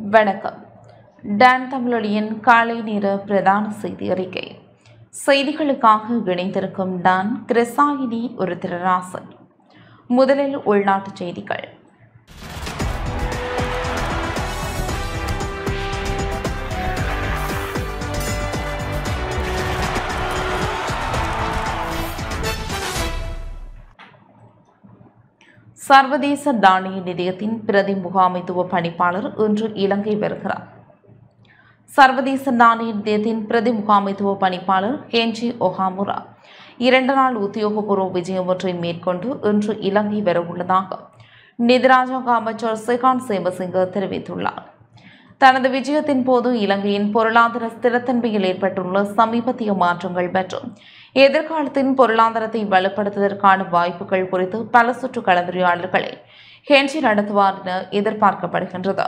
வணக்கம் டான் தமிழொலியின் காலை நேர பிரதான செய்தி அறிக்கை செய்திகளுக்காக இணைந்திருக்கும் டான் கிருசாயினி ஒரு திருராசன் முதலில் உள்நாட்டுச் செய்திகள் சர்வதேச நாணய நிதியத்தின் பிரதி முகாமைத்துவ பணிப்பாளர் இன்று இலங்கை வருகிறார் சர்வதேச நாணய நிதியத்தின் பிரதி முகாமைத்துவ பணிப்பாளர் கெஞ்சி ஒஹாமுரா இரண்டு நாள் உத்தியோகபூர்வ விஜயம் ஒன்றை மேற்கொண்டு இன்று இலங்கை வரவுள்ளதாக நிதிராஜாங்க அமைச்சர் சிகான் சேமசிங்க தெரிவித்துள்ளார் தனது விஜயத்தின் போது இலங்கையின் பொருளாதார ஸ்திரத்தன்மையில் ஏற்பட்டுள்ள சமீபத்திய மாற்றங்கள் மற்றும் எதிர்காலத்தின் பொருளாதாரத்தை வலுப்படுத்துவதற்கான வாய்ப்புகள் குறித்து பல சுற்று கலந்துரையாடல்களை ஹென்றி நடத்துவார் என எதிர்பார்க்கப்படுகின்றது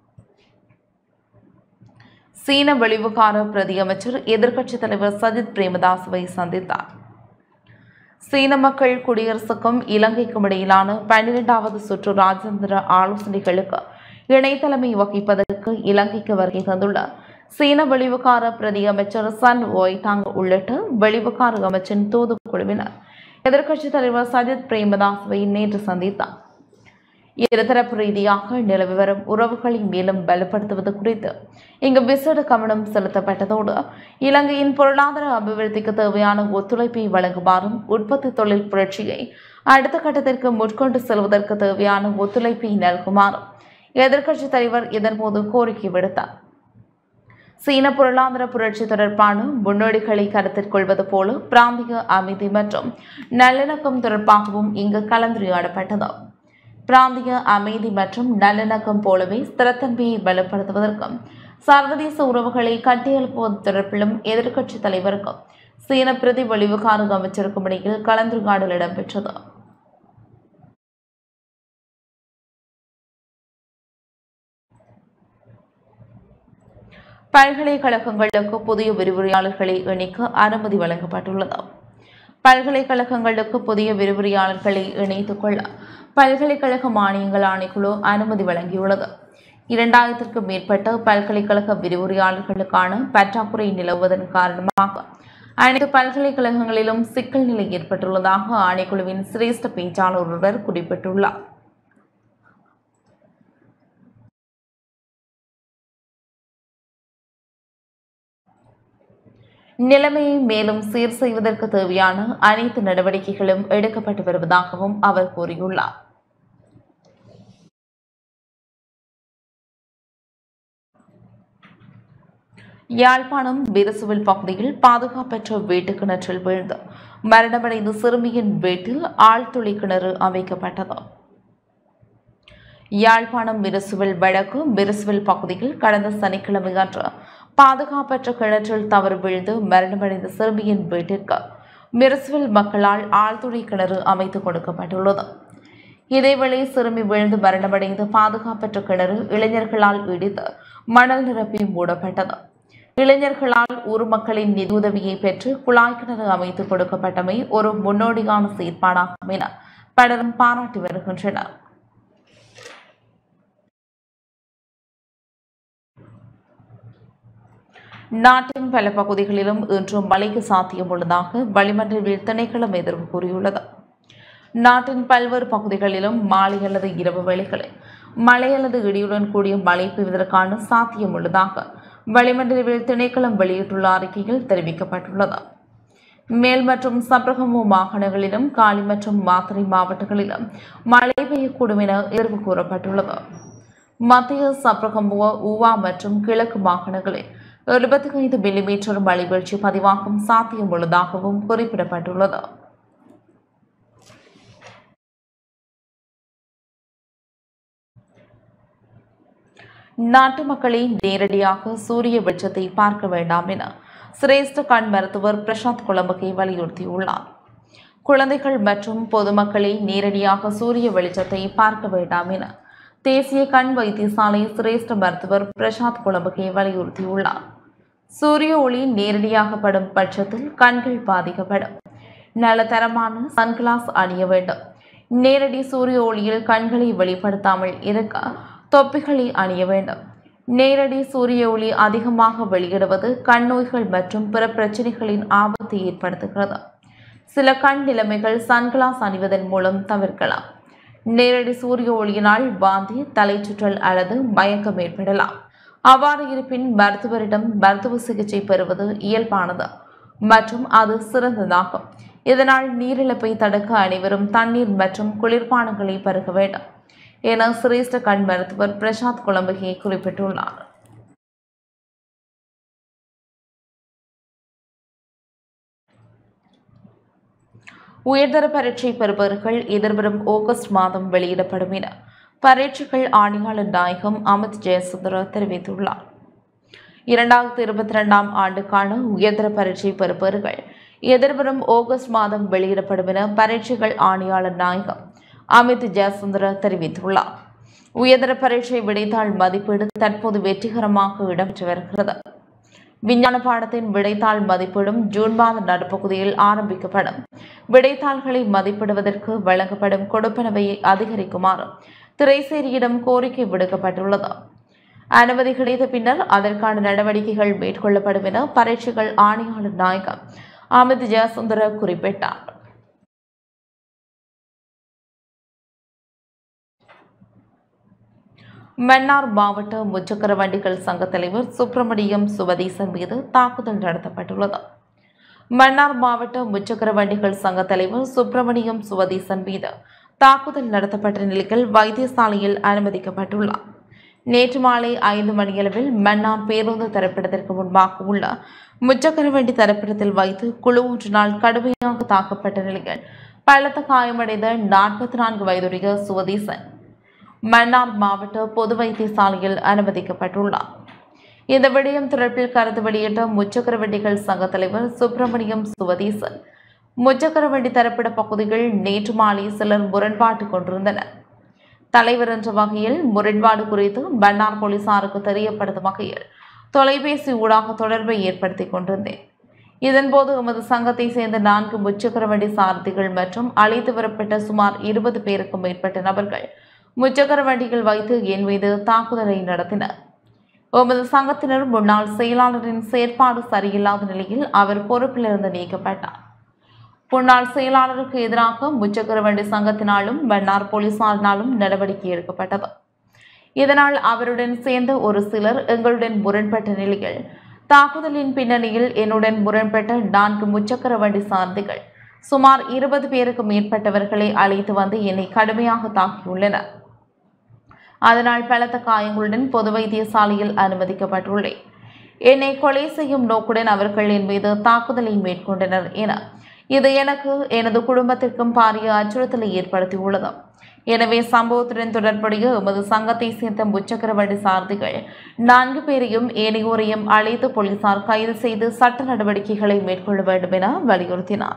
சீன வெளிவிகார பிரதி அமைச்சர் எதிர்க்கட்சித் தலைவர் சஜித் பிரேமதாசவை சந்தித்தார் சீன மக்கள் குடியரசுக்கும் இலங்கைக்கும் இடையிலான பன்னிரெண்டாவது சுற்று ராஜேந்திர ஆலோசனைகளுக்கு இணைத்தலைமை வகிப்பதற்கு இலங்கைக்கு வருகை தந்துள்ள சீன வெளிவிகார பிரதி அமைச்சர் சன் ஒய்டாங் உள்ளிட்ட வெளிவிகார அமைச்சின் தூதுக்குழுவினர் எதிர்க்கட்சித் தலைவர் சஜித் பிரேமதாசவை நேற்று சந்தித்தார் இருதரப்பு ரீதியாக நிலவி வரும் உறவுகளை மேலும் பலப்படுத்துவது குறித்து இங்கு விசேட கவனம் செலுத்தப்பட்டதோடு இலங்கையின் பொருளாதார அபிவிருத்திக்கு தேவையான ஒத்துழைப்பை வழங்குமாறும் உற்பத்தி தொழில் புரட்சியை அடுத்த கட்டத்திற்கு முற்கொண்டு செல்வதற்கு தேவையான ஒத்துழைப்பை நல்குமாறும் எதிர்க்கட்சித் தலைவர் இதன்போது கோரிக்கை விடுத்தார் சீன பொருளாதார புரட்சி தொடர்பான முன்னோடிகளை கருத்தில் கொள்வது போல பிராந்திய அமைதி மற்றும் நல்லிணக்கம் தொடர்பாகவும் இங்கு கலந்துரையாடப்பட்டது பிராந்திய அமைதி மற்றும் நல்லிணக்கம் போலவே ஸ்திரத்தன்மையை பலப்படுத்துவதற்கும் சர்வதேச உறவுகளை கட்டியெழுப்புவது தொடர்பிலும் எதிர்க்கட்சித் தலைவருக்கும் சீன பிரதி வெளிவிகார அமைச்சருக்கும் இடையில் கலந்துரையாடல் இடம்பெற்றது பல்கலைக்கழகங்களுக்கு புதிய விரிவுரையாளர்களை இணைக்க அனுமதி வழங்கப்பட்டுள்ளது பல்கலைக்கழகங்களுக்கு புதிய விரிவுரையாளர்களை இணைத்துக் கொள்ள பல்கலைக்கழக மானியங்கள் ஆணைக்குழு அனுமதி வழங்கியுள்ளது இரண்டாயிரத்திற்கும் மேற்பட்ட பல்கலைக்கழக விரிவுரையாளர்களுக்கான பற்றாக்குறை நிலவுவதன் காரணமாக அனைத்து பல்கலைக்கழகங்களிலும் சிக்கல் நிலை ஏற்பட்டுள்ளதாக ஆணைக்குழுவின் சிரேஷ்ட பேச்சாளர் ஒருவர் குறிப்பிட்டுள்ளார் நிலைமையை மேலும் சீர் செய்வதற்கு தேவையான அனைத்து நடவடிக்கைகளும் எடுக்கப்பட்டு வருவதாகவும் அவர் கூறியுள்ளார் யாழ்ப்பாணம் பிரசுவில் பகுதியில் பாதுகாப்பற்ற வீட்டு கிணற்றில் வீழ்ந்து மரணமடைந்த சிறுமியின் வீட்டில் ஆழ்துளை கிணறு அமைக்கப்பட்டது யாழ்ப்பாணம் மிரசுவில் வடக்கு மிரசுவில் பகுதியில் கடந்த சனிக்கிழமை அன்று பாதுகாப்பற்ற கிணற்றில் தவறு விழுந்து மரணமடைந்த சிறுமியின் வீட்டிற்கு மிரசுவில் மக்களால் ஆழ்துளை கிணறு அமைத்து கொடுக்கப்பட்டுள்ளது இதேவேளை சிறுமி விழுந்து மரணமடைந்த பாதுகாப்பற்ற கிணறு இளைஞர்களால் இடித்து மணல் நிரப்பி மூடப்பட்டது இளைஞர்களால் ஊர் மக்களின் நிதியுதவியை பெற்று குழாய் கிணறு அமைத்து கொடுக்கப்பட்டமை ஒரு முன்னோடியான செயற்பாடாகும் என பலரும் பாராட்டி வருகின்றனர் நாட்டின் பல பகுதிகளிலும் இன்று மழைக்கு சாத்தியம் உள்ளதாக வளிமண்டல திணைக்களம் எதிர்ப்பு கூறியுள்ளது நாட்டின் பல்வேறு பகுதிகளிலும் மாலை அல்லது இரவு வேளைகளில் மழை அல்லது இடியுடன் கூடிய மழை பெய்வதற்கான சாத்தியம் உள்ளதாக வளிமண்டல திணைக்களம் வெளியிட்டுள்ள அறிக்கையில் தெரிவிக்கப்பட்டுள்ளது மேல் மற்றும் சப்ரகமு மாகாணங்களிலும் காலி மற்றும் மாத்தறை மாவட்டங்களிலும் மழை பெய்யக்கூடும் என எதிர்ப்பு கூறப்பட்டுள்ளது மத்திய சப்ரகமுவ ஊவா மற்றும் கிழக்கு மாகாணங்களில் இருபத்தி ஐந்து மில்லிமீட்டர் மழை வீழ்ச்சி பதிவாகும் சாத்தியம் உள்ளதாகவும் குறிப்பிடப்பட்டுள்ளது நாட்டு மக்களை நேரடியாக சூரிய வெளிச்சத்தை பார்க்க வேண்டாம் என சிரேஷ்ட கண் மருத்துவர் பிரசாந்த் குழம்பகை வலியுறுத்தியுள்ளார் குழந்தைகள் மற்றும் பொதுமக்களை நேரடியாக சூரிய வெளிச்சத்தை பார்க்க வேண்டாம் என தேசிய கண் வைத்தியசாலை சிரேஷ்ட மருத்துவர் பிரசாந்த் குழம்பகை வலியுறுத்தியுள்ளார் சூரிய ஒளி நேரடியாக படும் பட்சத்தில் கண்கள் பாதிக்கப்படும் நல்ல தரமான சன்கிளாஸ் அணிய வேண்டும் நேரடி சூரிய ஒளியில் கண்களை வெளிப்படுத்தாமல் இருக்க தொப்பிகளை அணிய வேண்டும் நேரடி சூரிய ஒளி அதிகமாக வெளியிடுவது கண் நோய்கள் மற்றும் பிற பிரச்சனைகளின் ஆபத்தை ஏற்படுத்துகிறது சில கண் நிலைமைகள் சன்கிளாஸ் அணிவதன் மூலம் தவிர்க்கலாம் நேரடி சூரிய ஒளியினால் வாந்தி தலைச்சுற்றல் அல்லது மயக்கம் ஏற்படலாம் அவ்வாறு இருப்பின் மருத்துவரிடம் மருத்துவ சிகிச்சை பெறுவது இயல்பானது மற்றும் அது சிறந்ததாகும் இதனால் நீரிழப்பை தடுக்க அனைவரும் தண்ணீர் மற்றும் குளிர்பானங்களை பருக வேண்டும் என சிரேஷ்ட கண் மருத்துவர் பிரசாத் குழம்புகே குறிப்பிட்டுள்ளார் உயர்தர பரீட்சை பெறுபவர்கள் எதிர்வரும் ஆகஸ்ட் மாதம் வெளியிடப்படும் என பரீட்சைகள் ஆணையாளர் நாயகம் அமித் ஜெயசுந்தர தெரிவித்துள்ளார் இரண்டாயிரத்தி இருபத்தி ரெண்டாம் ஆண்டுக்கான உயர்தர பரீட்சை பெறுபவர்கள் எதிர்வரும் ஆகஸ்ட் மாதம் வெளியிடப்படும் என பரீட்சைகள் ஆணையாளர் நாயகம் அமித் ஜெயசுந்தர தெரிவித்துள்ளார் உயர்தர பரீட்சை விடைத்தாள் மதிப்பீடு தற்போது வெற்றிகரமாக இடம்பெற்று வருகிறது விஞ்ஞான பாடத்தின் விடைத்தாள் மதிப்பீடும் ஜூன் மாத நடுப்பகுதியில் ஆரம்பிக்கப்படும் விடைத்தாள்களை மதிப்பிடுவதற்கு வழங்கப்படும் கொடுப்பனவையை அதிகரிக்குமாறு திரைசேரியிடம் கோரிக்கை விடுக்கப்பட்டுள்ளது அனுமதி கிடைத்த பின்னர் அதற்கான நடவடிக்கைகள் மேற்கொள்ளப்படும் என பரீட்சைகள் ஆணையாளர் நாயகம் அமித் ஜெயசுந்தர குறிப்பிட்டார் மன்னார் மாவட்ட முச்சக்கர வண்டிகள் சங்க தலைவர் சுப்பிரமணியம் சுவதீசன் மீது தாக்குதல் நடத்தப்பட்டுள்ளது மன்னார் மாவட்ட முச்சக்கர வண்டிகள் சங்க தலைவர் சுப்பிரமணியம் சுவதீசன் மீது தாக்குதல் நடத்தப்பட்ட நிலையில் வைத்தியசாலையில் அனுமதிக்கப்பட்டுள்ளார் நேற்று மாலை ஐந்து மணியளவில் மன்னார் பேருந்து தரப்பிடத்திற்கு முன்பாக உள்ள முச்சக்கர வண்டி தரப்பிடத்தில் வைத்து குழு ஒன்றினால் கடுமையாக தாக்கப்பட்ட நிலையில் பலத்த காயமடைந்த நாற்பத்தி நான்கு வயதுடைய சுவதீசன் மன்னார் மாவட்ட பொது வைத்தியசாலையில் அனுமதிக்கப்பட்டுள்ளார் இந்த விடயம் தொடர்பில் கருத்து வெளியிட்ட முச்சக்கர வண்டிகள் சங்க தலைவர் சுப்பிரமணியம் சுவதீசன் முச்சக்கர வண்டி தரப்பிட பகுதிகள் நேற்று மாலை சிலர் முரண்பாட்டு கொண்டிருந்தனர் தலைவர் என்ற வகையில் முரண்பாடு குறித்து மன்னார் போலீசாருக்கு தெரியப்படுத்தும் வகையில் தொலைபேசி ஊடாக தொடர்பை ஏற்படுத்திக் கொண்டிருந்தேன் இதன்போது எமது சங்கத்தை சேர்ந்த நான்கு முச்சக்கர வண்டி சாரதிகள் மற்றும் அழைத்து வரப்பட்ட சுமார் இருபது பேருக்கும் மேற்பட்ட நபர்கள் முச்சக்கர வண்டிகள் வைத்து என் மீது தாக்குதலை நடத்தினர் எமது சங்கத்தினர் முன்னாள் செயலாளரின் செயற்பாடு சரியில்லாத நிலையில் அவர் பொறுப்பிலிருந்து நீக்கப்பட்டார் முன்னாள் செயலாளருக்கு எதிராக முச்சக்கர வண்டி சங்கத்தினாலும் மன்னார் போலீசாரினாலும் நடவடிக்கை எடுக்கப்பட்டது இதனால் அவருடன் சேர்ந்த ஒரு சிலர் எங்களுடன் முரண்பட்ட நிலையில் தாக்குதலின் பின்னணியில் என்னுடன் முரண்பட்ட நான்கு முச்சக்கர வண்டி சாரதிகள் சுமார் இருபது பேருக்கு மேற்பட்டவர்களை அழைத்து வந்து என்னை கடுமையாக தாக்கியுள்ளனர் அதனால் பலத்த காயங்களுடன் பொது வைத்தியசாலையில் அனுமதிக்கப்பட்டுள்ளேன் என்னை கொலை செய்யும் நோக்குடன் அவர்கள் என் மீது தாக்குதலை மேற்கொண்டனர் என இது எனக்கு எனது குடும்பத்திற்கும் பாரிய அச்சுறுத்தலை ஏற்படுத்தியுள்ளது எனவே சம்பவத்துடன் தொடர்புடைய எமது சங்கத்தை சேர்ந்த முச்சக்கர வண்டி சாரதிகள் நான்கு பேரையும் ஏனையோரையும் அழைத்து போலீசார் கைது செய்து சட்ட நடவடிக்கைகளை மேற்கொள்ள வேண்டும் என வலியுறுத்தினார்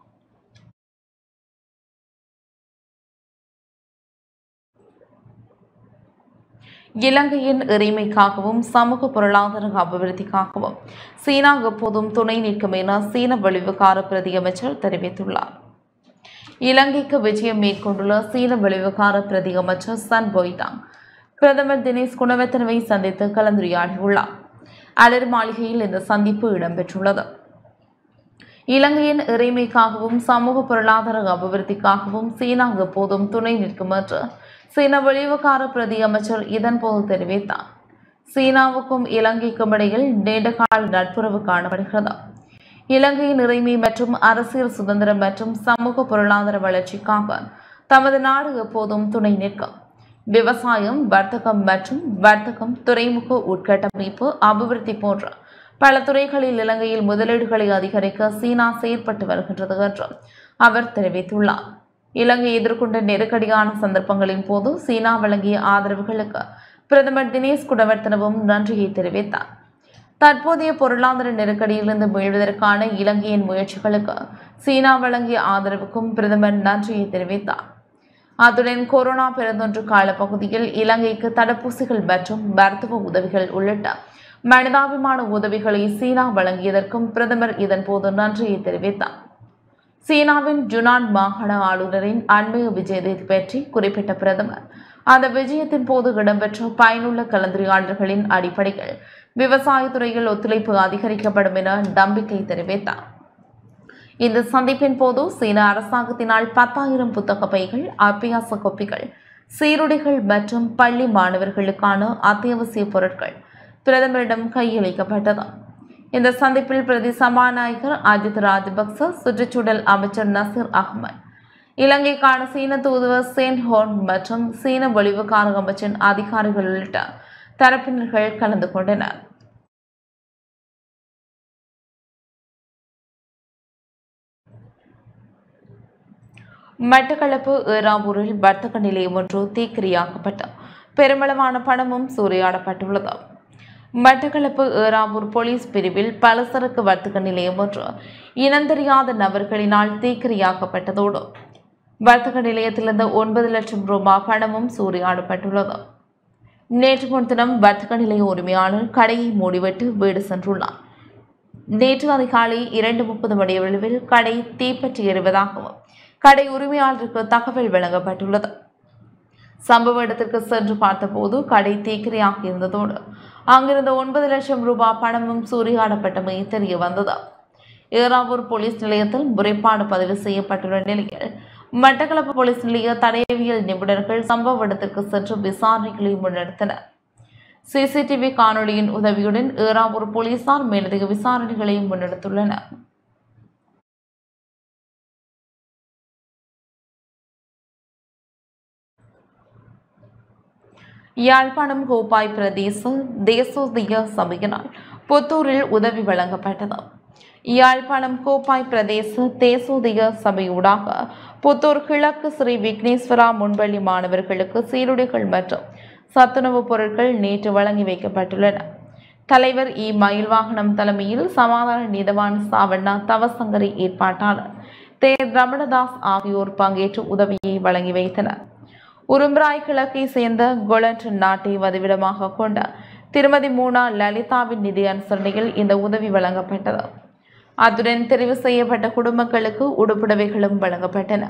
இலங்கையின் இறைமைக்காகவும் சமூக பொருளாதார அபிவிருத்திக்காகவும் சீனா எப்போதும் துணை நிற்கும் என சீன வெளிவிகார பிரதியமைச்சர் தெரிவித்துள்ளார் இலங்கைக்கு விஜயம் மேற்கொண்டுள்ள சீன வெளிவிகார பிரதியமைச்சர் சன் பொய்டாங் பிரதமர் தினேஷ் குணவர்த்தனவை சந்தித்து கலந்துரையாடியுள்ளார் அலர் மாளிகையில் இந்த சந்திப்பு இடம்பெற்றுள்ளது இலங்கையின் இறைமைக்காகவும் சமூக பொருளாதார அபிவிருத்திக்காகவும் சீனா எப்போதும் துணை நிற்கும் என்று சீன வெளிவிகார பிரதி அமைச்சர் இதன்போது தெரிவித்தார் சீனாவுக்கும் இலங்கைக்கும் இடையில் நீண்டகால நட்புறவு காணப்படுகிறது இலங்கையின் இறைமை மற்றும் அரசியல் சுதந்திரம் மற்றும் சமூக பொருளாதார வளர்ச்சிக்காக தமது நாடு எப்போதும் துணை நிற்கும் விவசாயம் வர்த்தகம் மற்றும் வர்த்தகம் துறைமுக உட்கட்டமைப்பு அபிவிருத்தி போன்ற பல துறைகளில் இலங்கையில் முதலீடுகளை அதிகரிக்க சீனா செயற்பட்டு வருகின்றது என்றும் அவர் தெரிவித்துள்ளார் இலங்கை எதிர்கொண்ட நெருக்கடியான சந்தர்ப்பங்களின் போது சீனா வழங்கிய ஆதரவுகளுக்கு பிரதமர் தினேஷ் குணவர்த்தனவும் நன்றியை தெரிவித்தார் தற்போதைய பொருளாதார நெருக்கடியிலிருந்து மீள்வதற்கான இலங்கையின் முயற்சிகளுக்கு சீனா வழங்கிய ஆதரவுக்கும் பிரதமர் நன்றியை தெரிவித்தார் அத்துடன் கொரோனா பெருந்தொற்று காலப்பகுதியில் இலங்கைக்கு தடுப்பூசிகள் மற்றும் மருத்துவ உதவிகள் உள்ளிட்ட மனிதாபிமான உதவிகளை சீனா வழங்கியதற்கும் பிரதமர் இதன்போது நன்றியை தெரிவித்தார் சீனாவின் ஜுனான் மாகாண ஆளுநரின் அண்மைய விஜயத்தை பற்றி குறிப்பிட்ட பிரதமர் அந்த விஜயத்தின் போது இடம்பெற்ற பயனுள்ள கலந்துரையாடல்களின் அடிப்படையில் விவசாயத்துறையில் ஒத்துழைப்பு அதிகரிக்கப்படும் என நம்பிக்கை தெரிவித்தார் இந்த சந்திப்பின் போது சீன அரசாங்கத்தினால் பத்தாயிரம் புத்தக பைகள் அபியாச கோப்பிகள் சீருடைகள் மற்றும் பள்ளி மாணவர்களுக்கான அத்தியாவசிய பொருட்கள் பிரதமரிடம் கையளிக்கப்பட்டது இந்த சந்திப்பில் பிரதி சபாநாயகர் அஜித் ராஜபக்ச சுற்றுச்சூழல் அமைச்சர் நசீர் அகமது இலங்கைக்கான சீன தூதுவர் சேன் ஹோன் மற்றும் சீன வெளிவிகார அமைச்சின் அதிகாரிகள் உள்ளிட்ட தரப்பினர்கள் கலந்து கொண்டனர் மட்டக்களப்பு ஏறாவூரில் வர்த்தக நிலையம் ஒன்று தீக்கிரையாக்கப்பட்டு பெருமளவான பணமும் சூறையாடப்பட்டுள்ளது மட்டக்களப்பு ஏறாவூர் போலீஸ் பிரிவில் பலசரக்கு வர்த்தக நிலையம் ஒன்று இனந்தெரியாத நபர்களினால் தீக்கிரையாக்கப்பட்டதோடு வர்த்தக நிலையத்திலிருந்து ஒன்பது லட்சம் ரூபாய் பணமும் சூறையாடப்பட்டுள்ளது நேற்று முன்தினம் வர்த்தக நிலைய உரிமையாளர் கடையை மூடிவிட்டு வீடு சென்றுள்ளார் நேற்று அதிகாலை இரண்டு முப்பது மணியளவில் கடை தீப்பற்றி எறிவதாகவும் கடை உரிமையாளருக்கு தகவல் வழங்கப்பட்டுள்ளது சம்பவ இடத்திற்கு சென்று பார்த்தபோது கடை தீக்கிரையாக இருந்ததோடு அங்கிருந்த ஒன்பது லட்சம் ரூபாய் பணமும் சூறையாடப்பட்டமை தெரிய வந்தது ஏறாவூர் போலீஸ் நிலையத்தில் முறைப்பாடு பதிவு செய்யப்பட்டுள்ள நிலையில் மட்டக்களப்பு போலீஸ் நிலைய தடயவியல் நிபுணர்கள் சம்பவ இடத்திற்கு சென்று விசாரணைகளை முன்னெடுத்தனர் சிசிடிவி காணொளியின் உதவியுடன் ஏறாவூர் போலீசார் மேலதிக விசாரணைகளை முன்னெடுத்துள்ளனர் யாழ்ப்பாணம் கோப்பாய் பிரதேச தேசோதிய சபையினால் புத்தூரில் உதவி வழங்கப்பட்டது யாழ்ப்பாணம் கோப்பாய் பிரதேச தேசோதிய சபையூடாக புத்தூர் கிழக்கு ஸ்ரீ விக்னேஸ்வரா முன்பள்ளி மாணவர்களுக்கு சீருடைகள் மற்றும் சத்துணவுப் பொருட்கள் நேற்று வழங்கி வைக்கப்பட்டுள்ளன தலைவர் இ மயில்வாகனம் தலைமையில் சமாதான நீதவான் சாவண்ணா தவசங்கரி ஏற்பாட்டாளர் தே ரமணதாஸ் ஆகியோர் பங்கேற்று உதவியை வழங்கி வைத்தனர் உரும்பராய் கிழக்கை சேர்ந்த கொலண்ட் நாட்டை வதிவிடமாக கொண்ட திருமதி மூனா லலிதாவின் நிதி அனுசரணையில் இந்த உதவி வழங்கப்பட்டது அத்துடன் தெரிவு செய்யப்பட்ட குடும்பங்களுக்கு உடுப்புடவைகளும் வழங்கப்பட்டன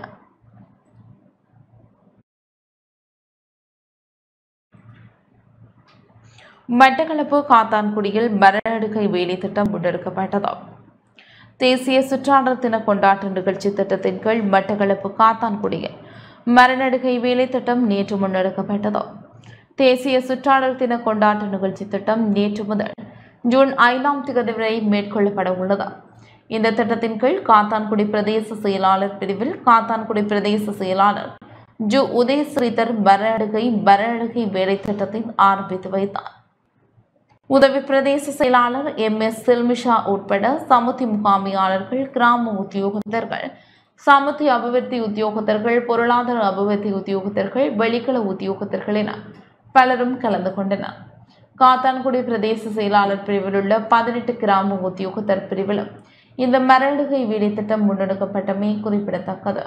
மட்டக்களப்பு காத்தான்குடியில் மரணடுகை வேலை திட்டம் முன்னெடுக்கப்பட்டது தேசிய சுற்றாடல் தின கொண்டாட்ட நிகழ்ச்சி திட்டத்தின் கீழ் மட்டக்களப்பு காத்தான்குடியில் மரநடுகை வேலை திட்டம் நேற்று முன்னெடுக்கப்பட்டது தேசிய சுற்றாடல் தின கொண்டாட்ட நிகழ்ச்சி திட்டம் நேற்று முதல் ஜூன் ஐந்தாம் தேதி வரை மேற்கொள்ளப்பட உள்ளது இந்த திட்டத்தின் கீழ் காத்தான்குடி பிரதேச செயலாளர் பிரிவில் காத்தான்குடி பிரதேச செயலாளர் ஜு உதய ஸ்ரீதர் மரநடுகை மரநடுகை வேலை திட்டத்தை ஆரம்பித்து வைத்தார் உதவி பிரதேச செயலாளர் எம் எஸ் சில்மிஷா உட்பட சமுத்தி முகாமியாளர்கள் கிராம உத்தியோகத்தர்கள் சமுத்தி அபிவிருத்தி உத்தியோகத்தர்கள் பொருளாதார அபிவிருத்தி உத்தியோகத்தர்கள் வெளிக்கள உத்தியோகத்தர்கள் என பலரும் கலந்து கொண்டனர் காத்தான்குடி பிரதேச செயலாளர் பிரிவில் உள்ள பதினெட்டு கிராம உத்தியோகத்தர் பிரிவிலும் இந்த மரடுகை வீடு திட்டம் முன்னெடுக்கப்பட்டமை குறிப்பிடத்தக்கது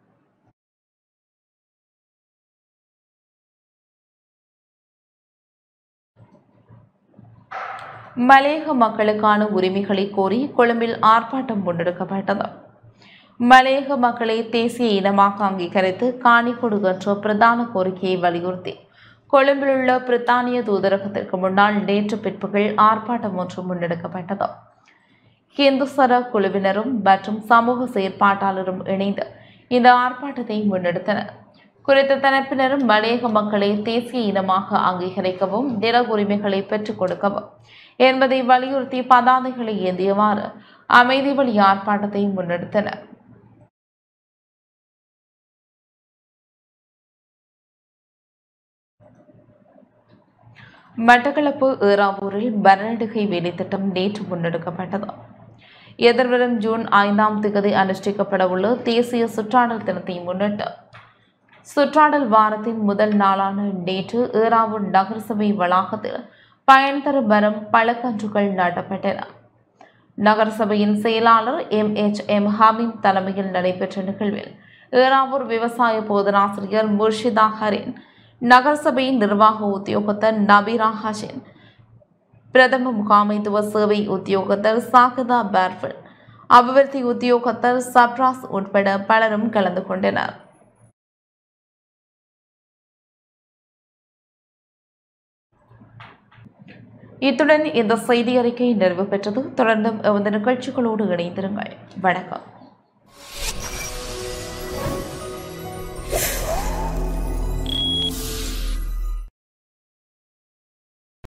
மலையக மக்களுக்கான உரிமைகளை கோரி கொழும்பில் ஆர்ப்பாட்டம் முன்னெடுக்கப்பட்டது மலையக மக்களை தேசிய இனமாக அங்கீகரித்து காணி கொடுக்கின்ற பிரதான கோரிக்கையை வலியுறுத்தி கொழும்பில் உள்ள பிரித்தானிய தூதரகத்திற்கு முன்னால் நேற்று பிற்பகல் ஆர்ப்பாட்டம் ஒன்று முன்னெடுக்கப்பட்டது ஹிந்துசர குழுவினரும் மற்றும் சமூக செயற்பாட்டாளரும் இணைந்து இந்த ஆர்ப்பாட்டத்தை முன்னெடுத்தனர் குறித்த தரப்பினரும் மலையக மக்களை தேசிய இனமாக அங்கீகரிக்கவும் நில உரிமைகளை பெற்றுக் கொடுக்கவும் என்பதை வலியுறுத்தி பதாதைகளை ஏந்தியவாறு அமைதி வழி ஆர்ப்பாட்டத்தை முன்னெடுத்தனர் மட்டக்களப்பு ஏறாவூரில் பரநடுகை வேலைத்திட்டம் நேற்று முன்னெடுக்கப்பட்டது எதிர்வரும் ஜூன் ஐந்தாம் தேதி அனுஷ்டிக்கப்பட உள்ள தேசிய சுற்றாடல் தினத்தை முன்னிட்டு சுற்றாடல் வாரத்தின் முதல் நாளான நேற்று ஏறாவூர் நகரசபை வளாகத்தில் பயன் தரும் மரம் பழக்கன்றுகள் நாட்டப்பட்டன நகரசபையின் செயலாளர் எம் எச் எம் ஹமீம் தலைமையில் நடைபெற்ற நிகழ்வில் ஏறாவூர் விவசாய போதனாசிரியர் முர்ஷிதா ஹரின் நகரசபையின் நிர்வாக உத்தியோகத்தர் நபீரா ஹஷின் பிரதம முகாமைத்துவ சேவை உத்தியோகத்தர் சாகிதா பார்ஃபில் அபிவிருத்தி உத்தியோகத்தர் சப்ராஸ் உட்பட பலரும் கலந்து கொண்டனர் இத்துடன் இந்த செய்தி அறிக்கை நிறைவு பெற்றது தொடர்ந்தும் எமது நிகழ்ச்சிகளோடு இணைந்திருங்கள் வணக்கம்